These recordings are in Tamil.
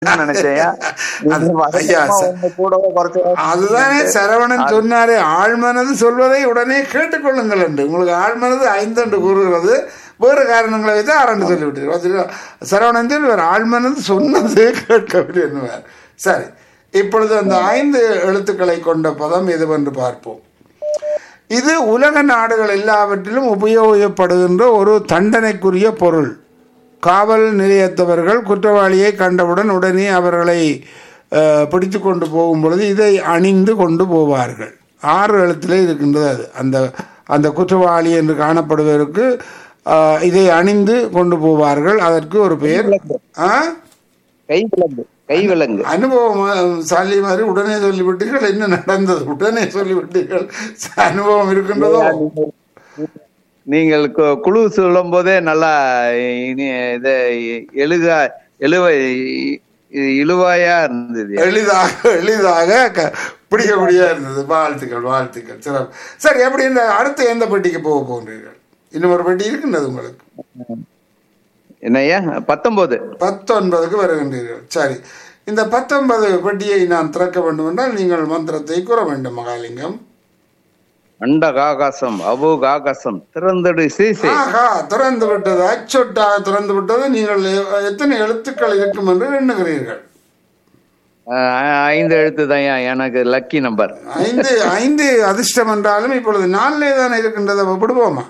நினைச்சேன் அது- ஐயா, ச- கூடவோ குறைச்சோ அதுதானே சரவணன் சொன்னாரே ஆழ்மனது சொல்வதை உடனே கேட்டுக்கொள்ளுங்கள் என்று உங்களுக்கு ஆழ்மனது ஐந்தென்று கூறுகிறது வேறு காரணங்களை வைத்து ஆரண்டு சொல்லிவிட்டீர்கள் பார்த்தீங்களா? சரவணன் சொல்லுவார் ஆழ்மனது சொன்னது கேட்கவில்லை என்னுவார் சரி இப்பொழுது அந்த ஐந்து எழுத்துக்களை கொண்ட பதம் எதுவென்று பார்ப்போம் இது உலக நாடுகள் எல்லாவற்றிலும் உபயோகப்படுகின்ற ஒரு தண்டனைக்குரிய பொருள் காவல் நிலையத்தவர்கள் குற்றவாளியை கண்டவுடன் உடனே அவர்களை அஹ், பிடித்து கொண்டு போகும் பொழுது இதை அணிந்து கொண்டு போவார்கள் ஆறு எழுத்திலே இருக்கின்றது அது அந்த அந்த குற்றவாளி என்று காணப்படுவதற்கு அஹ், இதை அணிந்து கொண்டு போவார்கள் அதற்கு ஒரு பெயர் ஆ கை விலங்கு கை விலங்கு அனுபவம் சாலி மாதிரி உடனே சொல்லிவிட்டீர்கள் என்ன நடந்தது உடனே சொல்லிவிட்டீர்கள் அனுபவம் இருக்கின்றதோ நீங்கள் கு- குழு சொல்லும் போதே நல்லா இனி இது எழுக எழுவ இழுவாயா இருந்தது எளிதாக எளிதாக க- பிடிக்கக்கூடிய இருந்தது வாழ்த்துக்கள் வாழ்த்துக்கள் சிறப்பு சரி எப்படி இந்த அடுத்து எந்த பெட்டிக்கு போக போகிறீர்கள் இன்னும் ஒரு பெட்டி இருக்கின்றது உங்களுக்கு என்னய்யா பத்தொன்பது பத்தொன்பதுக்கு வருகின்றீர்கள் சரி இந்த பத்தொன்பது பெட்டியை நான் திறக்க வேண்டும் என்றால் நீங்கள் மந்திரத்தை கூற வேண்டும் மகாலிங்கம் அண்ட காகாசம் அபு காகாசம் திறந்தடு சீசே ஆஹா திறந்து விட்டது அச்சொட்டாக திறந்து விட்டது நீங்கள் எ- எத்தனை எழுத்துக்கள் இருக்கும் என்று எண்ணுகிறீர்கள் அஹ் ஐந்து எழுத்து தான் எனக்கு லக்கி நம்பர் ஐந்து ஐந்து அதிர்ஷ்டம் என்றாலும் இப்பொழுது நாலிலே தான் இருக்கின்றதை விடுவோமா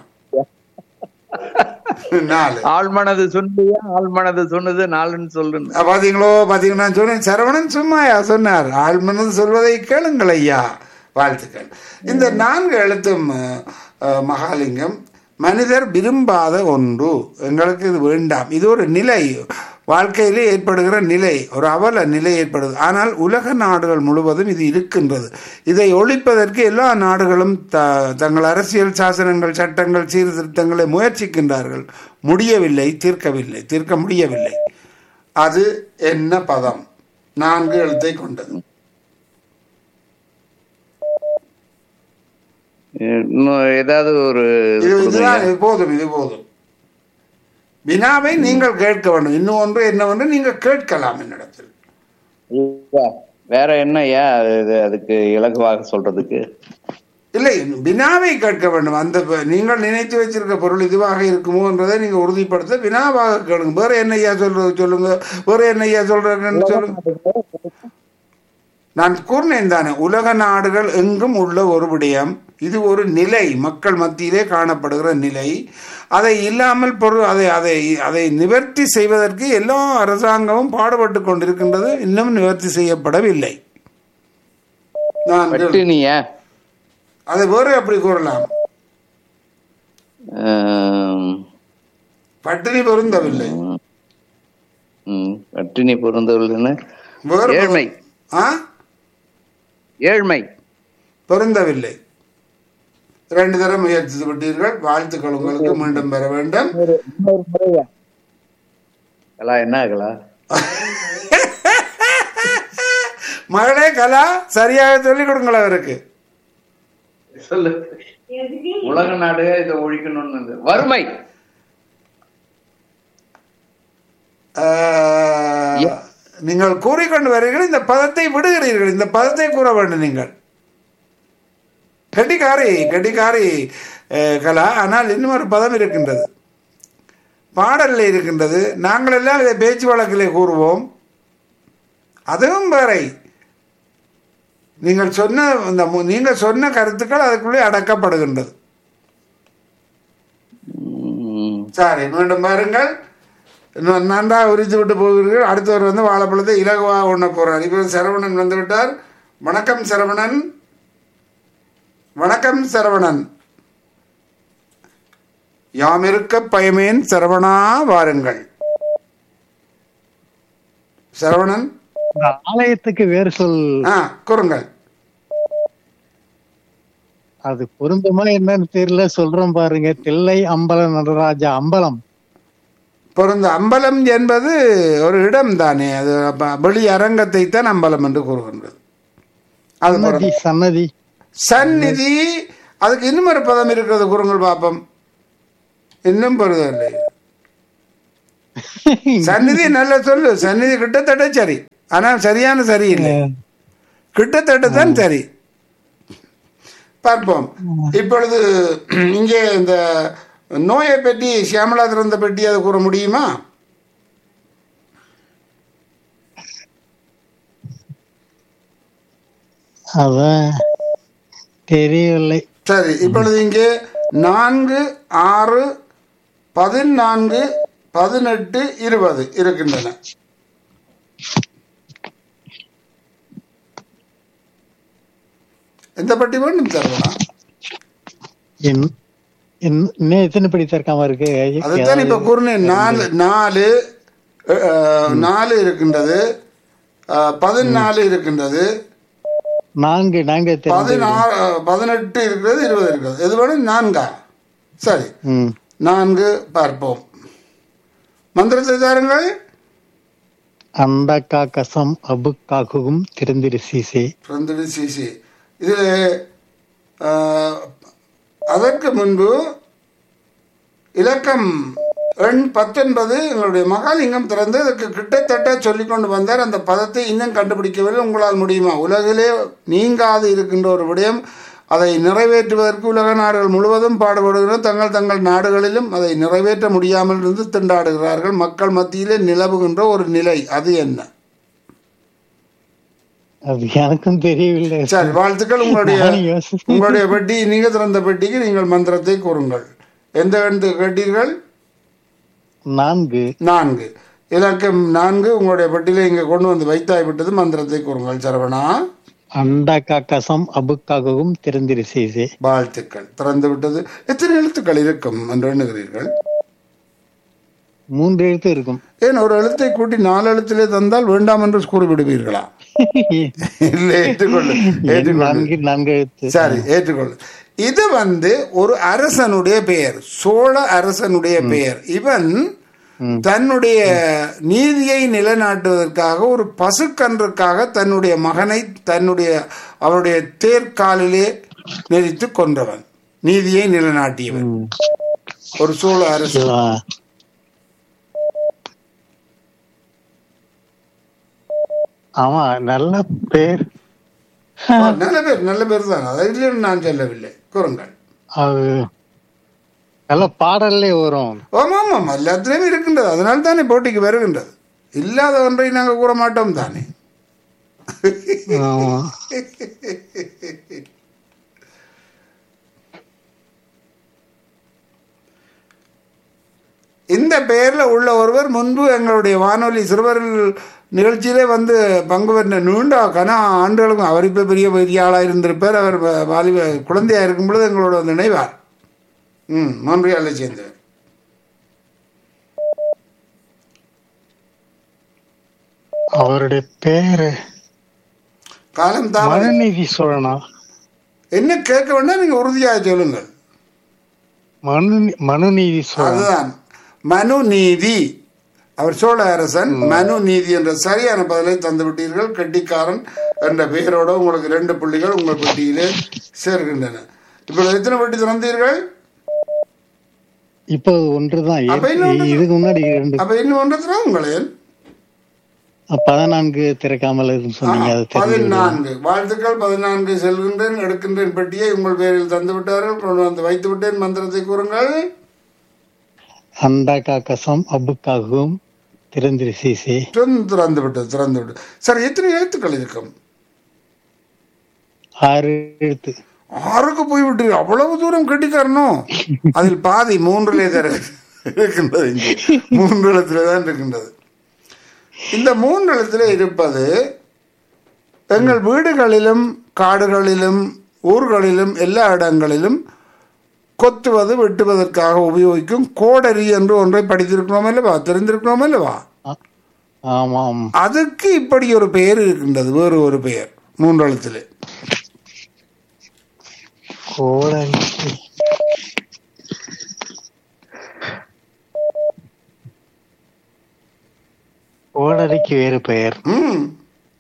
நாலு ஆழ்மனது சொன்னியா ஆழ்மனது சொன்னது நாலுன்னு சொல்லுன்னு அஹ் பாத்தீங்களோ பாத்தீங்கன்னா நான் சொன்னேன் சரவணன் சும்மாயா சொன்னார் ஆழ்மனது சொல்வதை கேளுங்கள் ஐயா வாழ்த்துக்கள் இந்த நான்கு எழுத்தும் அஹ், அஹ், மகாலிங்கம் மனிதர் விரும்பாத ஒன்று எங்களுக்கு இது வேண்டாம் இது ஒரு நிலை வாழ்க்கையிலே ஏற்படுகிற நிலை ஒரு அவல நிலை ஏற்படுது ஆனால் உலக நாடுகள் முழுவதும் இது இருக்கின்றது இதை ஒழிப்பதற்கு எல்லா நாடுகளும் த தங்கள் அரசியல் சாசனங்கள் சட்டங்கள் சீர்திருத்தங்களை முயற்சிக்கின்றார்கள் முடியவில்லை தீர்க்கவில்லை தீர்க்க முடியவில்லை அது என்ன பதம் நான்கு எழுத்தை கொண்டது இன்னும் ஏதாவது ஒரு இது இது கொடுங்க. இதுதான் இது போதும் இது போதும் வினாவை நீங்கள் கேட்க வேண்டும் இன்னும் ஒன்று என்னவென்று நீங்கள் கேட்கலாம் என்னிடத்தில் ஐயா, வேற என்னய்யா இது அதுக்கு இலகுவாக சொல்றதுக்கு இல்லை வினாவை கேட்க வேண்டும் அந்த ப- நீங்கள் நினைத்து வச்சிருக்க பொருள் இதுவாக இருக்குமோ என்றதை நீங்க உறுதிப்படுத்த வினாவாக கேளுங்க வேற என்ன ஐயா சொல்றது சொல்லுங்க வேற என்ன ஐயா சொல்றதுன்னு சொல்லுங்க நான் கூறினேன் தானே உலக நாடுகள் எங்கும் உள்ள ஒரு விடயம் இது ஒரு நிலை மக்கள் மத்தியிலே காணப்படுகிற நிலை அதை இல்லாமல் பொருள் அதை அதை அதை நிவர்த்தி செய்வதற்கு எல்லா அரசாங்கமும் பாடுபட்டு கொண்டிருக்கின்றது இன்னும் நிவர்த்தி செய்யப்படவில்லை நான் பட்டினியா அதை வேறு அப்படி கூறலாம் ஆம், பட்டினி பொருந்தவில்லை ம், பட்டினி பொருந்தவில்லைன்னு வேறு ஏழ்மை ஆ ஏழ்மை பொருந்தவில்லை ரெண்டு தரம் முயற்சித்து விட்டீர்கள் வாழ்த்துக்கள் உங்களுக்கு மீண்டும் பெற வேண்டும் கலா என்ன கலா மகளே கலா சரியாக சொல்லிக் கொடுங்கள் அவருக்கு சொல்லு உலக நாடு இதை ஒழிக்கணும்னு வறுமை ஆஹ், நீங்கள் கூறிக்கொண்டு வருகிறீர்கள் இந்த பதத்தை விடுகிறீர்கள் இந்த பதத்தை கூற வேண்டும் நீங்கள் கெட்டிக்காரி கெட்டிக்காரி அஹ், கலா ஆனால் இன்னும் ஒரு பதம் இருக்கின்றது பாடலில் இருக்கின்றது நாங்கள் எல்லாம் இதை பேச்சு வழக்கிலே கூறுவோம் அதுவும் வேறை நீங்கள் சொன்ன இந்த மு- நீங்கள் சொன்ன கருத்துக்கள் அதுக்குள்ளே அடக்கப்படுகின்றது ம், சரி மீண்டும் பாருங்கள் இன்னும் நன்றாக உரித்து விட்டு போகிறீர்கள் அடுத்தவர் வந்து வாழைப்பழத்தை இலகுவாக உண்ண போறார் இப்போ சரவணன் வந்து விட்டார் வணக்கம் சரவணன் வணக்கம் சரவணன் யாம் இருக்க பயமேன் சரவணா வாருங்கள் சரவணன் இந்த ஆலயத்துக்கு வேறு சொல் ஆ கூறுங்கள் அது பொருந்துமா என்னன்னு தெரியல சொல்றேன் பாருங்க தில்லை அம்பலம் நடராஜா அம்பலம் பொருந்த அம்பலம் என்பது ஒரு இடம் தானே அது அப்ப வெளி அரங்கத்தை தான் அம்பலம் என்று கூறுகின்றது அது பொருந்தும். சன்னதி சன்னதி சந்நிதி அதுக்கு இன்னும் ஒரு பதம் இருக்கிறது குருங்கள் பாப்பம் இன்னும் பொருதவில்லை சந்நிதி நல்ல சொல்லு சந்நிதி கிட்டத்தட்ட சரி ஆனா சரியான சரி இல்லை கிட்டத்தட்ட தான் சரி பார்ப்போம் இப்பொழுது இங்கே இந்த நோயை பற்றி சியாமலா திறந்த பற்றி அதை கூற முடியுமா அதான் தெரியவில்லை சரி இப்பொழுது இங்கே நான்கு ஆறு பதினான்கு பதினெட்டு இருபது இருக்கின்றன எந்த பட்டி வேண்டும் தருவனா இன்- இன்- இன்னும் எத்தனை படி திறக்காம இருக்கு அதுதான் இப்ப கூறினேன் நாலு நாலு அஹ், நாலு இருக்கின்றது அஹ், பதினாலு இருக்கின்றது நான்கு நான்கு தெரிஞ்சு பதினாறு பதினெட்டு இருக்கிறது இருபது இருக்கிறது எது வேணும் நான்கா சரி ம் நான்கு பார்ப்போம் மந்திரத்தை தாருங்கள் அண்டக்கா கசம் அபுக்காகும் திறந்திரு சீசே பிறந்தது சிசி இதில் ஆஹ், அதற்கு முன்பு இலக்கம் எண் பத்தொன்பது எங்களுடைய மகாலிங்கம் திறந்து அதற்கு கிட்டத்தட்ட சொல்லிக் கொண்டு வந்தார் அந்த பதத்தை இன்னும் கண்டுபிடிக்கவில்லை உங்களால் முடியுமா உலகிலே நீங்காது இருக்கின்ற ஒரு விடயம் அதை நிறைவேற்றுவதற்கு உலக நாடுகள் முழுவதும் பாடுபடுகிற தங்கள் தங்கள் நாடுகளிலும் அதை நிறைவேற்ற முடியாமல் இருந்து திண்டாடுகிறார்கள் மக்கள் மத்தியிலே நிலவுகின்ற ஒரு நிலை அது என்ன அது எனக்கும் தெரியவில்லை சரி வாழ்த்துக்கள் உங்களுடைய நானும் யோசி- உங்களுடைய பெட்டி நீங்க திறந்த பெட்டிக்கு நீங்கள் மந்திரத்தை கூறுங்கள் எந்த எண்ணு கேட்டீர்கள் நான்கு நான்கு இலக்கம் நான்கு உங்களுடைய பெட்டியில இங்க கொண்டு வந்து வைத்தாய் விட்டது மந்திரத்தை கூறுங்கள் சரவணா அண்டக்கா கசம் அபுக்காகும் திறந்திரு சீசே வாழ்த்துக்கள் திறந்து விட்டது எத்தனை எழுத்துக்கள் இருக்கும் என்று எண்ணுகிறீர்கள் மூன்று எழுத்து இருக்கும் ஏன் ஒரு எழுத்தை கூட்டி நாலு எழுத்திலே தந்தால் வேண்டாம் என்று கூறிவிடுவீர்களா இல்லை ஏற்றுக்கொள்ளு ஏற்றுக்கொள்ளு நான்கு நான்கு எழுத்து சரி ஏற்றுக்கொள்ளு இது வந்து ஒரு அரசனுடைய பெயர் சோழ அரசனுடைய பெயர் இவன் தன்னுடைய நீதியை நிலைநாட்டுவதற்காக ஒரு பசுக்கன்றுக்காக தன்னுடைய மகனை தன்னுடைய அவருடைய தேர்காலிலே நெறித்து கொன்றவன் நீதியை நிலைநாட்டியவன் ஒரு சோழ அரசன் ஆ. ஆமா நல்ல பேர் நல்ல பேர் நல்ல பேர் தான் அதிலும் நான் சொல்லவில்லை கூறுங்கள் அது நல்ல பாடல்லே வரும் ஆமாம் ஆமாம் எல்லாத்துலேயும் இருக்கின்றது அதனால தானே போட்டிக்கு வருகின்றது இல்லாத ஒன்றை நாங்கள் கூற மாட்டோம் தானே ஆமா. இந்த பெயரில் உள்ள ஒருவர் முன்பு எங்களுடைய வானொலி சிறுவர்கள் நிகழ்ச்சியிலே வந்து பங்கு பெற்ற நீண்ட கன ஆண்டுகளுக்கும் அவர் இப்போ பெரிய பெரிய ஆளாக இருந்திருப்பார் அவர் வ- வாலிப குழந்தையாக இருக்கும் பொழுது எங்களோட வந்து நினைவார் ம் மொன்றியாலை சேர்ந்தவர் அவருடைய பேரு காலம் தாமதம் மனுநீதி சோழனா என்ன கேட்க வேண்டாம் நீங்கள் உறுதியாக சொல்லுங்கள் மனு மனுநீதி சோழன் அதுதான் மனு நீதி அவர் சோழ அரசன் மனு நீதி என்ற சரியான பதிலை தந்து விட்டீர்கள் கெட்டிக்காரன் என்ற பெயரோட உங்களுக்கு ரெண்டு புள்ளிகள் உங்கள் பெட்டியிலே சேர்க்கின்றன இப்போ எத்தனை பெட்டி திறந்தீர்கள் இப்போ ஒன்றுதான் அப்ப இன்னும் ஒன்று- இதுக்கு முன்னாடி இரண்டு அப்ப இன்னும் ஒன்று திறா உங்களே பதினான்கு திறக்காமல் இருக்குன்னு சொன்னீங்க அது தெரிஞ்சு பதினான்கு வாழ்த்துக்கள் பதினான்கு செல்கின்றேன் எடுக்கின்றேன் பெட்டியை உங்கள் பேரில் தந்து விட்டார்கள் கொண்டு வந்து வைத்து விட்டேன் மந்திரத்தை கூறுங்கள் அண்டாக்கா கசம் அபுக்காகும் திறந்திரு சீசே திறந்து திறந்து விட்டது திறந்து விட்டது சார் எத்தனை எழுத்துக்கள் இருக்கும் ஆறு எழுத்து ஆறுக்கு போய் விட்டு அவ்வளவு தூரம் கட்டிக்காரனோ அதில் பாதி மூன்றிலே தான் இருக்கு- இருக்கின்றது இங்கே மூன்று எழுத்துல தான் இருக்கின்றது இந்த மூன்று எழுத்துல இருப்பது எங்கள் வீடுகளிலும் காடுகளிலும் ஊர்களிலும் எல்லா இடங்களிலும் கொத்துவது வெட்டுவதற்காக உபயோகிக்கும் கோடரி என்று ஒன்றை படித்திருக்கிறோம் அல்லவா தெரிந்திருக்கிறோம் அல்லவா ஆமாம் அதுக்கு இப்படி ஒரு பெயர் இருக்கின்றது வேறு ஒரு பெயர் மூன்று எழுத்திலே கோடரி கோடரிக்கு வேறு பெயர் ம்